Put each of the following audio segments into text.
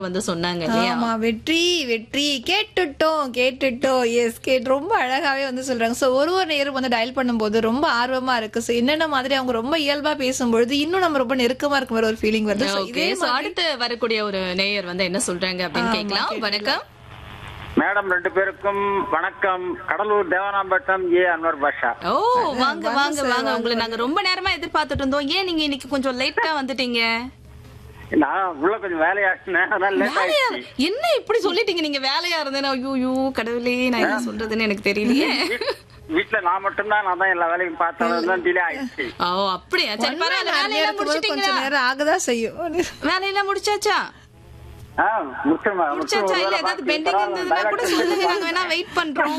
வந்து சொன்னாங்க இல்லையா ஆமா வெற்றி வெற்றி கேட்டுட்டோம் கேட்டுட்டோம் எஸ் கேட் ரொம்ப அழகாவே வந்து சொல்றாங்க சோ ஒரு ஒரு நேரம் வந்து டயல் பண்ணும்போது ரொம்ப ஆர்வமா இருக்கு சோ என்னென்ன மாதிரி அவங்க ரொம்ப இயல்பா பேசும்பொழுது இன்னும் நம்ம ரொம்ப நெருக்கமா இருக்க மாதிரி ஒரு ஃபீலிங் வருது So, ஓகே இதே சோ அடுத்து வரக்கூடிய ஒரு நேயர் வந்து என்ன சொல்றாங்க அப்படின்னு கேட்கலாம் வணக்கம் மேடம் ரெண்டு பேருக்கும் வணக்கம் கடலூர் தேவனாம்பட்டம் ஏ அன்வர் பாஷா ஓ வாங்க வாங்க வாங்க உங்களை நாங்க ரொம்ப நேரமா எதிர்பார்த்துட்டு இருந்தோம் ஏன் நீங்க இன்னைக்கு கொஞ்சம் லேட்டா வந்துட்டீங்க நான் உள்ள கொஞ்சம் வேலையா இருந்தேன் அதான் லேட் வேலையா ஆயிடுச்சு என்ன இப்படி சொல்லிட்டீங்க நீங்க வேலையா இருந்தேன்னா ஐயோ ஐயோ கடவுளே நான் என்ன சொல்றதுன்னு எனக்கு தெரியலையே வீட்- வீட்ல நான் மட்டும்தான் நான் தான் எல்லா வேலையும் பார்த்தேன் தான் டிலே ஆயிடுச்சு ஓ அப்படியா சரி ஒண்ணும் பரவாயில்ல இல்ல, வேலையெல்லாம் இருக்கும்போது முடிச்சிட்டீங்களா கொஞ்சம் நேரம் ஆகதான் செய்யும் வேலையெல்லாம் முடிச்சாச்சா ஆ முக்கியமா முடிச்சாச்சா இல்ல ஏதாவது பெண்டிங் இருந்ததுன்னா கூட சொல்லுங்க நாங்க வேணா வெயிட் பண்றோம்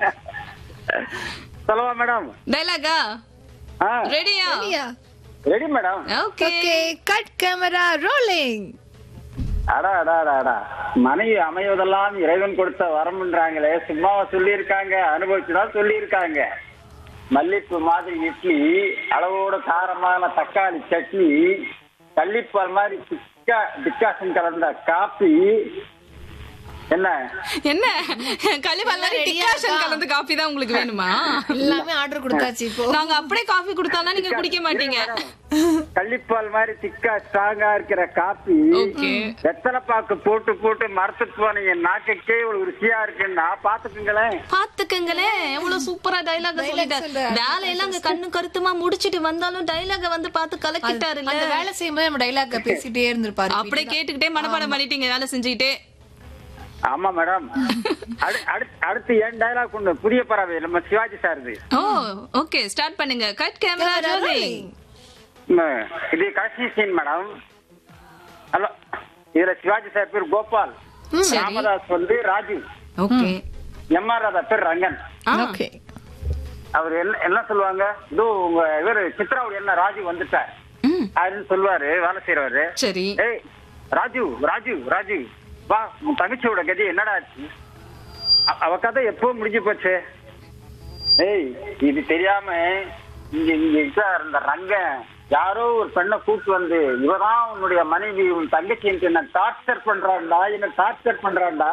சொல்லவா மேடம் டைலாகா ஆ ரெடியா ready madam okay okay cut camera rolling அடா அடா அடா அடா மனைவி அமைவதெல்லாம் இறைவன் கொடுத்த வரம்ன்றாங்களே சும்மாவா சொல்லியிருக்காங்க அனுபவிச்சுதான் சொல்லியிருக்காங்க மல்லிப்பூ மாதிரி இட்லி அளவோட காரமான தக்காளி சட்னி கள்ளிப்பால் மாதிரி டிக்கா டிக்காசன் கலந்த காப்பி என்ன என்ன கலிபால் மாதிரி டிகாஷன் கலந்து காஃபி தான் உங்களுக்கு வேணுமா எல்லாமே ஆர்டர் கொடுத்தாச்சு இப்போ நாங்க அப்படியே காஃபி கொடுத்தாலும் நீங்க குடிக்க மாட்டீங்க கள்ளிப்பால் மாதிரி திக்கா ஸ்ட்ராங்கா இருக்கிற காப்பி ஓகே வெத்தலை பாக்கு போட்டு போட்டு மரத்துக்கு போன என் நாக்குக்கே இவ்வளவு ருசியா இருக்குன்னா பாத்துக்குங்களேன் பாத்துக்கங்களேன் எவ்வளவு சூப்பரா டைலாக சொல்லிட்டாரு சொல்றாரு. வேலையெல்லாம் அங்க கண்ணு கருத்துமா முடிச்சிட்டு வந்தாலும் டைலாக வந்து பார்த்து கலக்கிட்டாருல்ல அந்த வேலை செய்யும்போது நம்ம டைலாக் பேசிட்டே இருந்திருப்பாரு அப்படியே கேட்டுக்கிட்டே மனப்பாடம் பண்ணிட்டீங்க வேலை செஞ்சுக்கிட்டே ஆமா மேடம் அடு- அடுத்து அடுத்து என் டைலாக் ஒண்ணு புதிய பறவை நம்ம சிவாஜி சார் இது ஓ ஓகே ஸ்டார்ட் பண்ணுங்க கட் கேமரா ரோலிங் ம், இது கடைசி சீன் மேடம் ஹலோ இதுல சிவாஜி சார் பேர் கோபால் சரி ராமதாஸ் வந்து Raju okay M R Radha பேர் ரங்கன் ஓகே அவர் என்ன என்ன சொல்லுவாங்க இதோ உங்க இவர் சித்ராவுடைய என்ன ராஜு வந்துட்டார் ம் அப்படின்னு சொல்லுவாரு வேலை செய்யறவரு சரி ஏய் ராஜு ராஜு ராஜு வா உன் தங்கச்சியோட கதி என்னடா ஆச்சு அ- அவ கதை எப்போ முடிஞ்சு போச்சு ஏய் இது தெரியாம இங்க இங்க இருக்க இருந்த ரங்கன் யாரோ ஒரு பெண்ணை கூட்டு வந்து இவதான் உன்னுடைய மனைவி உன் தங்கச்சி எனக்கு என்ன டார்ச்சர் பண்றான்டா என்ன டார்ச்சர் பண்றான்டா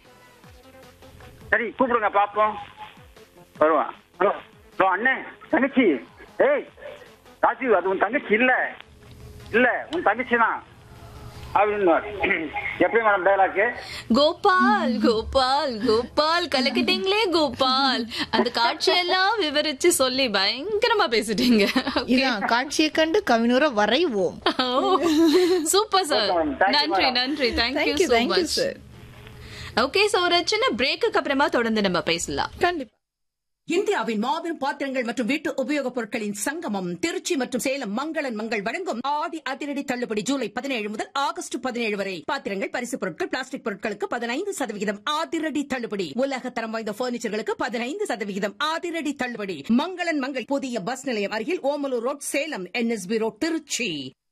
சரி கூப்பிடுங்க பாப்போம் வருவான் ஹலோ ஹலோ அண்ணே தங்கச்சி ஏய் ராஜு அது உன் தங்கச்சி இல்ல இல்ல உன் தங்கச்சி தான் அப்படின்னு எப்படி மேடம் டைலாக்கு கோபால் கோபால் கோபால் கலக்கிட்டீங்களே கோபால் அந்த காட்சியெல்லாம் விவரிச்சு சொல்லி பயங்கரமா பேசிட்டீங்க இதான் காட்சியை கண்டு கவினூர வரைவோம் சூப்பர் சார் Thank you, நன்றி madam. நன்றி thank you thank you so thank you much sir okay so ஒரு சின்ன பிரேக்குக்கு அப்புறமா தொடர்ந்து நம்ம பேசலாம் கண்டிப்பா இந்தியாவின் மாபெரும் பாத்திரங்கள் மற்றும் வீட்டு உபயோகப் பொருட்களின் சங்கமம் திருச்சி மற்றும் சேலம் மங்களன் மங்கள் வழங்கும் ஆடி அதிரடி தள்ளுபடி ஜூலை பதினேழு முதல் ஆகஸ்ட் பதினேழு வரை பாத்திரங்கள் பரிசு பொருட்கள் பிளாஸ்டிக் பொருட்களுக்கு பதினைந்து சதவிகிதம் அதிரடி தள்ளுபடி உலக தரம் வாய்ந்த பர்னிச்சர்களுக்கு பதினைந்து சதவிகிதம் அதிரடி தள்ளுபடி மங்களன் மங்கள் புதிய பஸ் நிலையம் அருகில் Omalur road Salem NSP road Tiruchi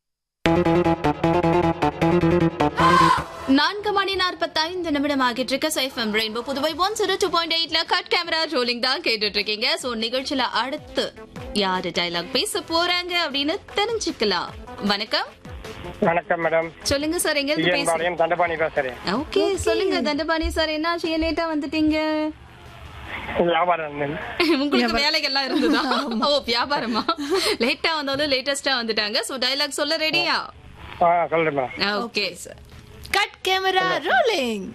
நான்கு மணி நாற்பத்தைந்து நிமிடம் ஆகிட்டு இருக்க சைஃபம் rainbow Puduvai one zero two point எயிட்ல கட் கேமரா ரோலிங் தான் கேட்டுட்டு இருக்கீங்க சோ நிகழ்ச்சியில அடுத்து யாரு டைலாக் பேச போறாங்க அப்படின்னு தெரிஞ்சுக்கலாம் வணக்கம் வணக்கம் மேடம் சொல்லுங்க சார் எங்க இருந்து டிஎன் பேசுறீங்க பாளையம் தண்டபாணி பேசுறேன் ஓகே சொல்லுங்க தண்டபாணி சார் என்னாச்சு ஏன் லேட்டா வந்துட்டீங்க வியாபாரம் உங்களுக்கு வேலைகள்லாம் இருந்ததா ஓ வியாபாரமா லேட்டா வந்தாலும் லேட்டஸ்டா வந்துட்டாங்க சோ டைலாக் சொல்ல ரெடியா ஆ சொல்றேன் madam okay sir cut camera rolling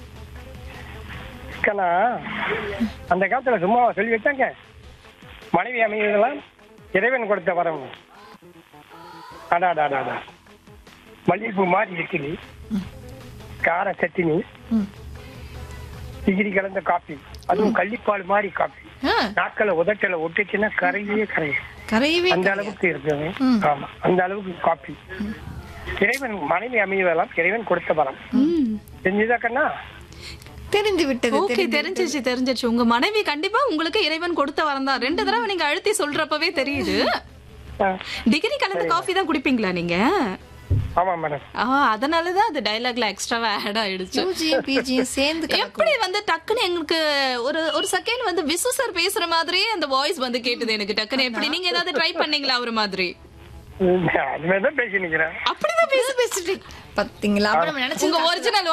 அக்கா அந்த காலத்துல சும்மா சொல்லி வச்சாங்க மனைவி அமைவதெல்லாம் இறைவன் கொடுத்த வரம் அடா அடா அடா, அடா மல்லிகைப்பூ மாதிரி இருக்குது கார சட்டினி டிகிரி கலந்த காப்பி அதுவும் கள்ளிப்பால் மாதிரி காப்பி நாட்களை உதட்டல ஒட்டுச்சுன்னா கரையே கரையும் கரையவே அந்த அளவுக்கு இருக்குது ஆமா அந்த அளவுக்கு காப்பி இறைவன் மனைவி அமைவதெல்லாம் இறைவன் கொடுத்த வரம் செஞ்சுதாக்கண்ணா தெரிந்து விட்டது ஓகே தெரிஞ்சிச்சு தெரிஞ்சிச்சு உங்க மனைவி கண்டிப்பா உங்களுக்கு இறைவன் கொடுத்த வரம் தான் ரெண்டு தடவை நீங்க அழுத்தி சொல்றப்பவே தெரியுது ஆ, டிகிரி கலந்த காஃபி தான் குடிப்பீங்களா நீங்க ஆமா மேடம் ஆ அதனாலதான் அது டைலாக்ல எக்ஸ்ட்ராவா ஆட் ஆயிடுச்சு யூஜியும் பிஜியும் சேர்ந்து கலக்கும். எப்படி வந்து டக்குன்னு எங்களுக்கு ஒரு ஒரு செகண்ட் வந்து விசு சார் பேசுற மாதிரியே அந்த வாய்ஸ் வந்து கேட்டது எனக்கு டக்குன்னு எப்படி நீங்க ஏதாவது ட்ரை பண்ணீங்களா ஒரு மாதிரி அது மாதிரி தான் பேசி நிக்கிறேன் அப்படிதான் பேச பேசிட்டு பாத்தீங்களா அப்ப நம்ம நினைச்சு உங்க ஒரிஜினல்